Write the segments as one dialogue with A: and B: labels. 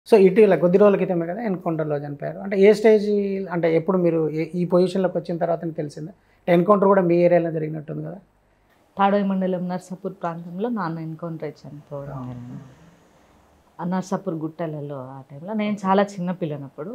A: So ఇటీవల కొద్ది రోజుల క్రితమే కదా ఎన్కౌంటర్లో చనిపోయారు అంటే ఏ స్టేజ్ అంటే ఎప్పుడు మీరు ఏ- ఈ పొజిషన్లోకి వచ్చిన తర్వాత తెలిసిందా ఎన్కౌంటర్ కూడా మీ ఏరియాలో జరిగినట్టుంది కదా
B: తాడోయి మండలం నర్సాపూర్ ప్రాంతంలో నాన్న ఎన్కౌంటర్ అయి చనిపోవడం జరిగింది. ఆ నర్సాపూర్ గుట్టలలో ఆ టైంలో నేను చాలా చిన్న పిల్లనప్పుడు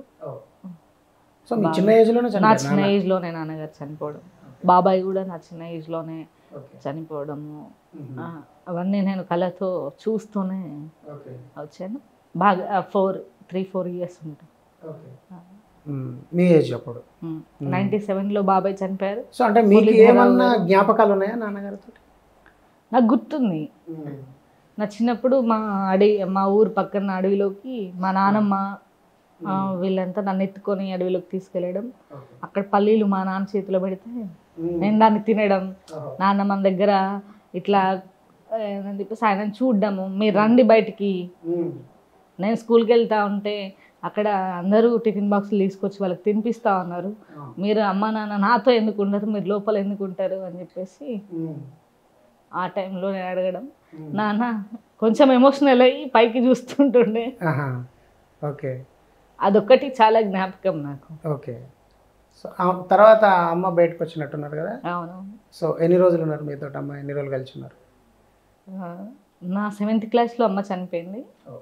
A: సో మీ చిన్న ఏజ్లోనే
B: నా
A: చనిపోయారు
B: చిన్న
A: నాన్న?
B: ఏజ్లోనే నాన్నగారు చనిపోవడం బాబాయ్ కూడా నా చిన్న ఏజ్లోనే
A: ఓకే.
B: చనిపోవడము
A: మ్మ్.
B: ఆ, అవన్నీ నేను కళతో చూస్తూనే
A: ఓకే.
B: వచ్చాను బాగా ఫోర్ త్రీ ఫోర్ ఇయర్స్ ఉంటాయి
A: ఓకే. మ్మ్. మీ ఏజ్ అప్పుడు
B: నైంటీ సెవెన్లో బాబాయ్ చనిపోయారు
A: సో అంటే మీకు
B: మురళీధరరావు
A: ఏమన్నా
B: గారు.
A: జ్ఞాపకాలు ఉన్నాయా నాన్నగారితో
B: నాకు గుర్తుంది నా చిన్నప్పుడు మా అడవి మా ఊరు పక్కన అడవిలోకి మా నానమ్మ ఆ, వీళ్ళంతా నన్ను ఎత్తుకొని అడవిలోకి తీసుకెళ్ళడం అక్కడ పల్లీలు మా నాన్న చేతిలో పెడితే నేను దాన్ని తినడం నాన్న మన దగ్గర ఇట్లా ఆ, ఏమని చెప్పేసి ఆయన చూడడము మీరు రండి బయటికి నేను స్కూల్కి వెళ్తా ఉంటే అక్కడ అందరూ టిఫిన్ బాక్సులు తీసుకొచ్చి వాళ్ళకి తినిపిస్తా ఉన్నారు మీరు అమ్మ నాన్న నాతో ఎందుకు ఉండరు మీరు లోపల ఎందుకు ఉంటారు అని చెప్పేసి ఆ టైంలో నేను అడగడం నాన్న కొంచెం ఎమోషనల్ అయ్యి పైకి చూస్తుంటుండే
A: ఆహా. ఓకే
B: అదొక్కటి చాలా జ్ఞాపకం నాకు
A: ఓకే సో ఆ తర్వాత అమ్మ బయటకు వచ్చినట్టున్నారు కదా
B: అవును
A: సో ఎన్ని రోజులు ఉన్నారు మీతో అమ్మ ఎన్ని రోజులు కలిసి ఉన్నారు
B: ఆ, నా సెవెంత్ క్లాస్లో అమ్మ చనిపోయింది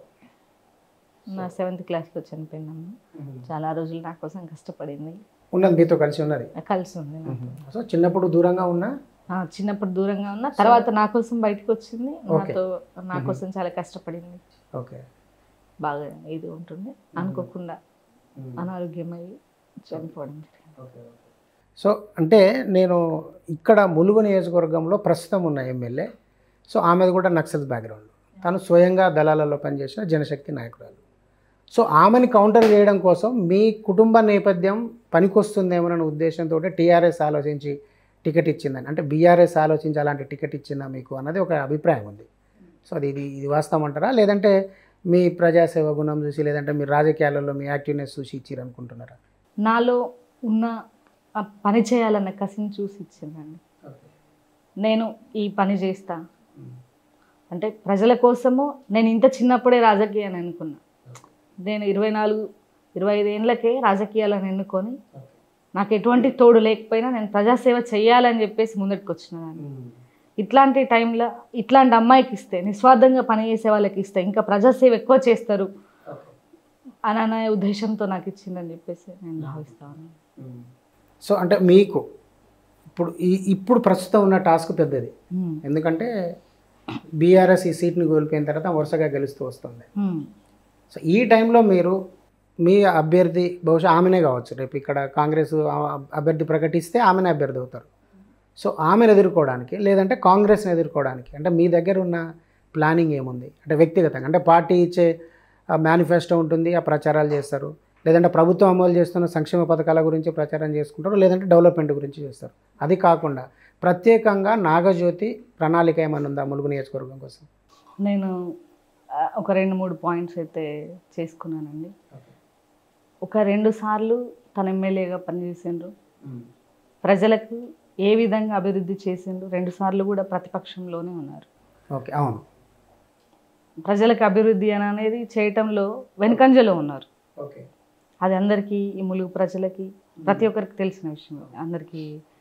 B: నా సెవెంత్ క్లాస్లో చనిపోయింది అమ్మ చాలా రోజులు నా కోసం కష్టపడింది
A: ఉన్నది మీతో కలిసి ఉన్నది
B: కలిసి ఉంది నాకు.
A: సో చిన్నప్పుడు దూరంగా ఉన్నా
B: ఆ, చిన్నప్పుడు దూరంగా ఉన్నా తర్వాత నా కోసం బయటకు వచ్చింది
A: Okay.
B: నాతో నా కోసం చాలా కష్టపడింది
A: ఓకే
B: బాగా ఇది ఉంటుంది అనుకోకుండా అనారోగ్యమై చనిపోవడం జరిగింది
A: సో అంటే నేను ఇక్కడ ములుగు నియోజకవర్గంలో ప్రస్తుతం ఉన్న ఎమ్మెల్యే సో ఆమెది కూడా నక్సల్ బ్యాక్గ్రౌండ్ తను స్వయంగా దళాలలో పనిచేసిన జనశక్తి నాయకురాలు సో ఆమెని కౌంటర్ చేయడం కోసం మీ కుటుంబ నేపథ్యం పనికొస్తుందేమోనన్న ఉద్దేశంతో టీఆర్ఎస్ ఆలోచించి టికెట్ ఇచ్చిందని అంటే బీఆర్ఎస్ ఆలోచించి అలాంటి టికెట్ ఇచ్చిందా మీకు అన్నది ఒక అభిప్రాయం ఉంది సో అది ఇది ఇది వాస్తవం అంటారా లేదంటే మీ ప్రజాసేవ గుణం చూసి లేదంటే మీ రాజకీయాలలో మీ యాక్టివ్నెస్ చూసి ఇచ్చిరు అనుకుంటున్నారా
B: నాలో ఉన్న ఆ పని చేయాలన్న కసిని చూసి ఇచ్చిందండి నేను ఈ పని చేస్తా అంటే ప్రజల కోసము నేను ఇంత చిన్నప్పుడే రాజకీయాన్ని అనుకున్నా నేను ఇరవై నాలుగు ఇరవై ఐదు ఏళ్ళకే రాజకీయాలను ఎన్నుకొని నాకు ఎటువంటి తోడు లేకపోయినా నేను ప్రజాసేవ చేయాలని చెప్పేసి ముందటికి వచ్చిన దాన్ని ఇట్లాంటి టైంలో ఇట్లాంటి అమ్మాయికి ఇస్తే నిస్వార్థంగా పని చేసే వాళ్ళకి ఇస్తే ఇంకా ప్రజాసేవ ఎక్కువ చేస్తారు అని అనే ఉద్దేశంతో నాకు ఇచ్చిందని చెప్పేసి నేను భావిస్తాను
A: సో అంటే మీకు ఇప్పుడు ఈ ఇప్పుడు ప్రస్తుతం ఉన్న టాస్క్ పెద్దది ఎందుకంటే బీఆర్ఎస్ ఈ సీట్ని కోల్పోయిన తర్వాత వరుసగా గెలుస్తూ వస్తుంది సో ఈ టైంలో మీరు మీ అభ్యర్థి బహుశా ఆమెనే కావచ్చు రేపు ఇక్కడ కాంగ్రెస్ ఆ- అభ్యర్థి ప్రకటిస్తే ఆమెనే అభ్యర్థి అవుతారు సో ఆమెను ఎదుర్కోవడానికి లేదంటే కాంగ్రెస్ని ఎదుర్కోవడానికి అంటే మీ దగ్గర ఉన్న ప్లానింగ్ ఏముంది అంటే వ్యక్తిగతంగా అంటే పార్టీ ఇచ్చే మేనిఫెస్టో ఉంటుంది ఆ ప్రచారాలు చేస్తారు లేదంటే ప్రభుత్వం అమలు చేస్తున్న సంక్షేమ పథకాల గురించి ప్రచారం చేసుకుంటారు లేదంటే డెవలప్మెంట్ గురించి చేస్తారు అది కాకుండా ప్రత్యేకంగా నాగజ్యోతి ప్రణాళిక ఏమైనా ఉందా ములుగు నియోజకవర్గం కోసం
B: నేను ఆ, ఒక రెండు మూడు పాయింట్స్ అయితే చేసుకున్నానండి ఒక రెండు సార్లు తన ఎమ్మెల్యేగా పనిచేసిండ్రు ప్రజలకు ఏ విధంగా అభివృద్ధి చేసిండ్రు రెండు సార్లు కూడా ప్రతిపక్షంలోనే ఉన్నారు
A: ఓకే అవును
B: ప్రజలకు అభివృద్ధి అని అనేది చేయటంలో వెనుకంజలో ఉన్నారు
A: ఓకే
B: అది అందరికీ ఈ ములుగు ప్రజలకి ప్రతి ఒక్కరికి తెలిసిన విషయం అందరికీ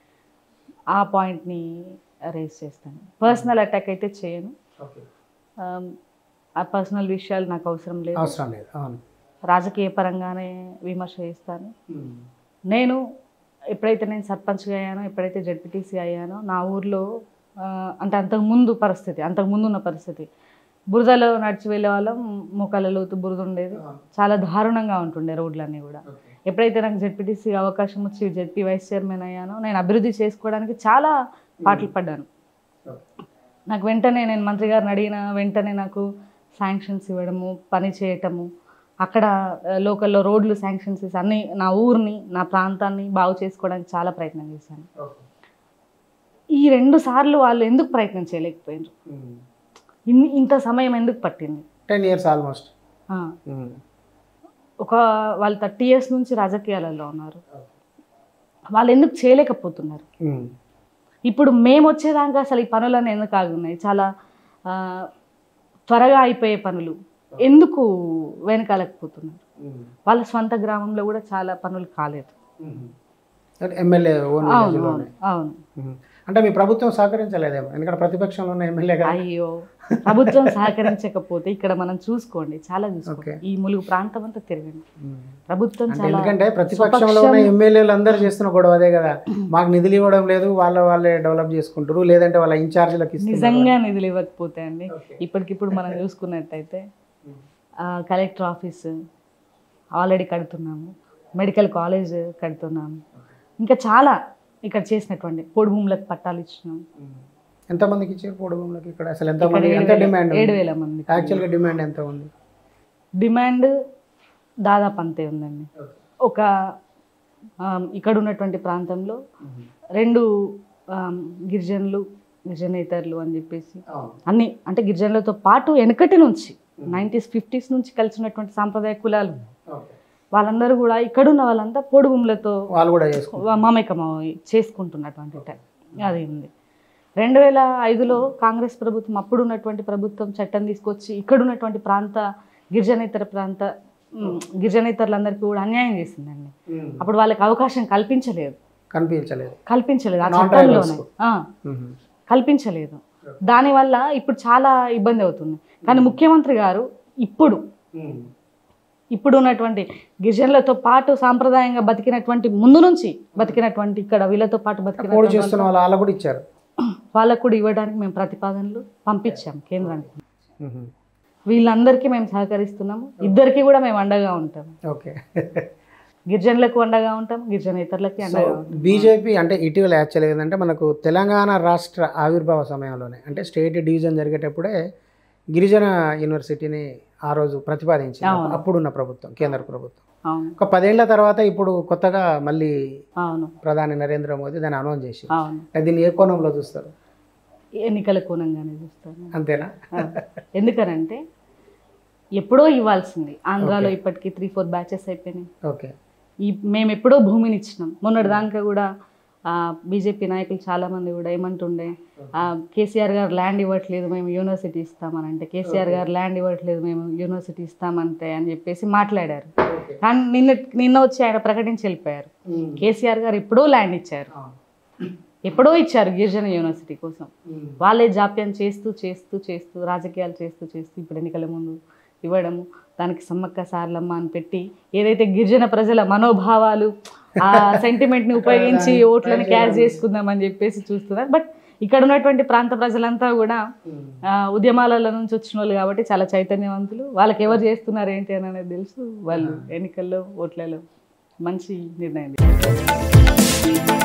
B: ఆ పాయింట్ని రేస్ చేస్తాను పర్సనల్ అటాక్ అయితే చేయను
A: ఓకే
B: ఆమ్, ఆ పర్సనల్ విషయాలు నాకు అవసరం లేదు
A: అవసరం లేదు అవును
B: రాజకీయ పరంగానే విమర్శ చేస్తాను నేను ఎప్పుడైతే నేను సర్పంచ్గా అయ్యానో ఎప్పుడైతే జడ్పీటీసీ అయ్యానో నా ఊర్లో ఆ, అంటే అంతకు ముందు పరిస్థితి అంతకు ముందు ఉన్న పరిస్థితి బురదలో నడిచి వెళ్ళే వాళ్ళం మోకాళ్ళ లోతు బురద ఉండేది చాలా దారుణంగా ఉంటుండే రోడ్లన్నీ కూడా ఎప్పుడైతే నాకు జెడ్పీటీసీ అవకాశం వచ్చి జెడ్పీ వైస్ చైర్మన్ అయ్యానో నేను అభివృద్ధి చేసుకోవడానికి చాలా పాటలు పడ్డాను నాకు వెంటనే నేను మంత్రి గారిని అడిగిన వెంటనే నాకు శాంక్షన్స్ ఇవ్వడము పని చేయటము అక్కడ ఆ, లోకల్లో రోడ్లు శాంక్షన్స్ ఇచ్చి అన్ని నా ఊరిని నా ప్రాంతాన్ని బాగు చేసుకోవడానికి చాలా ప్రయత్నం చేశాను ఈ రెండు సార్లు వాళ్ళు ఎందుకు ప్రయత్నం చేయలేకపోయారు ఇన్ని ఇంత సమయం ఎందుకు పట్టింది
A: టెన్ ఇయర్స్ ఆల్మోస్ట్
B: ఆ, ఒక వాళ్ళు థర్టీ ఇయర్స్ నుంచి రాజకీయాలలో ఉన్నారు వాళ్ళు ఎందుకు చేయలేకపోతున్నారు ఇప్పుడు మేము వచ్చేదాకా అసలు ఈ పనులన్నీ ఎందుకు ఆగున్నాయి చాలా ఆ, త్వరగా అయిపోయే పనులు ఎందుకు వెనకాలకపోతున్నారు వాళ్ళ స్వంత గ్రామంలో కూడా చాలా పనులు కాలేదు
A: ఎమ్మెల్యే ఓన్
B: అవును
A: విలేజ్లోనే.
B: అవును అవును
A: మ్మ్. అంటే మీ ప్రభుత్వం సహకరించలేదేమో ఎందుకంటే ప్రతిపక్షంలో ఉన్న ఎమ్మెల్యే కదా
B: అయ్యో ప్రభుత్వం సహకరించకపోతే ఇక్కడ మనం చూసుకోండి చాలా చూసుకోండి
A: ఓకే.
B: ఈ ములుగు ప్రాంతం అంతా తిరగండి
A: మ్మ్.
B: ప్రభుత్వం
A: అంటే
B: చాలా
A: ఎందుకంటే ప్రతిపక్షంలో ఉన్న ఎమ్మెల్యేలు అందరూ చేస్తున్న గొడవ అదే కదా మాకు నిధులు ఇవ్వడం లేదు వాళ్ళ వాళ్ళే డెవలప్ చేసుకుంటారు లేదంటే వాళ్ళ ఇన్ఛార్జీలకు ఇస్తున్నారు
B: నిజంగా నిధులు ఇవ్వకపోతే అండి
A: ఓకే.
B: ఇప్పటికిప్పుడు మనం చూసుకున్నట్టయితే ఆ, కలెక్టర్ ఆఫీస్ ఆల్రెడీ కడుతున్నాము మెడికల్ కాలేజ్ కడుతున్నాము ఇంకా చాలా ఇక్కడ చేసినటువంటి పొడి భూములకు పట్టాలు ఇచ్చినాం
A: ఎంతమందికి ఇచ్చారు పొడి భూములకి ఇక్కడ అసలు
B: ఇక్కడ
A: ఎంతమంది
B: ఏడు
A: ఎంత
B: వేల-
A: డిమాండ్
B: ఏడు వేల మంది
A: యాక్చువల్గా డిమాండ్ ఎంత ఉంది
B: డిమాండ్ దాదాపు అంతే ఉందండి ఒక ఆ, ఇక్కడ ఉన్నటువంటి ప్రాంతంలో రెండు ఆ, గిరిజనులు గిరిజనేతరులు అని చెప్పేసి అన్ని అంటే గిరిజనులతో పాటు వెనకటి నుంచి నైంటీస్ ఫిఫ్టీస్ నుంచి కలిసి ఉన్నటువంటి సాంప్రదాయ కులాలు వాళ్ళందరూ కూడా ఇక్కడున్న వాళ్ళంతా పొడి భూములతో
A: వాళ్ళు కూడా చేసుకుంటారు
B: మమేకం చేసుకుంటున్నటువంటి టైం అది ఉంది రెండు వేల ఐదులో కాంగ్రెస్ ప్రభుత్వం అప్పుడు ఉన్నటువంటి ప్రభుత్వం చట్టం తీసుకొచ్చి ఇక్కడ ఉన్నటువంటి ప్రాంత గిరిజనేతర ప్రాంత ఉమ్, గిరిజనేతరులందరికీ కూడా అన్యాయం చేసిందండి అప్పుడు వాళ్ళకి అవకాశం కల్పించలేదు
A: కనిపించలేదు
B: కల్పించలేదు ఆ
A: Non
B: చట్టంలోనే
A: tribals.
B: ఆ, కల్పించలేదు దానివల్ల ఇప్పుడు చాలా ఇబ్బంది అవుతుంది కానీ ముఖ్యమంత్రి గారు ఇప్పుడు ఇప్పుడు ఉన్నటువంటి గిరిజనులతో పాటు సాంప్రదాయంగా బతికినటువంటి ముందు నుంచి బతికినటువంటి ఇక్కడ వీళ్ళతో పాటు
A: పోటీ
B: బతికిన
A: చేస్తున్న వాళ్ళు వాళ్ళకు కూడా ఇచ్చారు
B: వాళ్ళకు కూడా ఇవ్వడానికి మేము ప్రతిపాదనలు పంపించాం కేంద్రానికి
A: మ్మ్.
B: వీళ్ళందరికీ మేము సహకరిస్తున్నాము ఇద్దరికి కూడా మేము అండగా ఉంటాం
A: ఓకే
B: గిరిజనులకు అండగా ఉంటాం గిరిజనేతరులకి అండగా ఉంటాం
A: బీజేపీ అంటే ఇటీవల యాక్చువల్ ఏంటంటే మనకు తెలంగాణ రాష్ట్ర ఆవిర్భావ సమయంలోనే అంటే స్టేట్ డివిజన్ జరిగేటప్పుడే గిరిజన యూనివర్సిటీని ఆ రోజు ప్రతిపాదించింది
B: అవును.
A: అప్పుడున్న ప్రభుత్వం కేంద్ర ప్రభుత్వం
B: అవును
A: ఒక పదేళ్ల తర్వాత ఇప్పుడు కొత్తగా మళ్ళీ
B: అవును
A: ప్రధాని నరేంద్ర మోదీ దాన్ని అనౌన్స్ చేసి
B: అవును
A: దీన్ని ఏ కోణంలో చూస్తారు
B: ఎన్నికల కోణంగానే చూస్తాను
A: అంతేనా
B: ఆ, ఎందుకనంటే ఎప్పుడో ఇవ్వాల్సింది ఆంధ్రాలో ఇప్పటికీ త్రీ ఫోర్ బ్యాచెస్ అయిపోయినాయి
A: ఓకే
B: ఈ మేము ఎప్పుడో భూమిని ఇచ్చినాం మొన్నటి దాకా కూడా బీజేపీ నాయకులు చాలా మంది కూడా ఏమంటుండే ఆ, కేసీఆర్ గారు ల్యాండ్ ఇవ్వట్లేదు మేము యూనివర్సిటీ ఇస్తామని అంటే కేసీఆర్ గారు ల్యాండ్ ఇవ్వట్లేదు మేము యూనివర్సిటీ ఇస్తామంటే అని చెప్పేసి మాట్లాడారు కానీ నిన్న నిన్న వచ్చి ఆయన ప్రకటించి వెళ్ళిపోయారు కేసీఆర్ గారు ఎప్పుడో ల్యాండ్ ఇచ్చారు ఎప్పుడో ఇచ్చారు గిరిజన యూనివర్సిటీ కోసం వాళ్ళే జాప్యం చేస్తూ చేస్తూ చేస్తూ రాజకీయాలు చేస్తూ చేస్తూ ఇప్పుడు ఎన్నికల ముందు ఇవ్వడము దానికి సమ్మక్క సార్లమ్మ అని పెట్టి ఏదైతే గిరిజన ప్రజల మనోభావాలు ఆ సెంటిమెంట్ని ఉపయోగించి ఓట్లను క్యాష్ చేసుకుందామని చెప్పేసి చూస్తున్నారు బట్ ఇక్కడ ఉన్నటువంటి ప్రాంత ప్రజలంతా కూడా ఆ, ఉద్యమాలలో నుంచి వచ్చిన వాళ్ళు కాబట్టి చాలా చైతన్యవంతులు వాళ్ళకి ఎవరు చేస్తున్నారు ఏంటి అని అనేది తెలుసు వాళ్ళు ఎన్నికల్లో ఓట్లలో మంచి నిర్ణయం తీసుకున్నారు.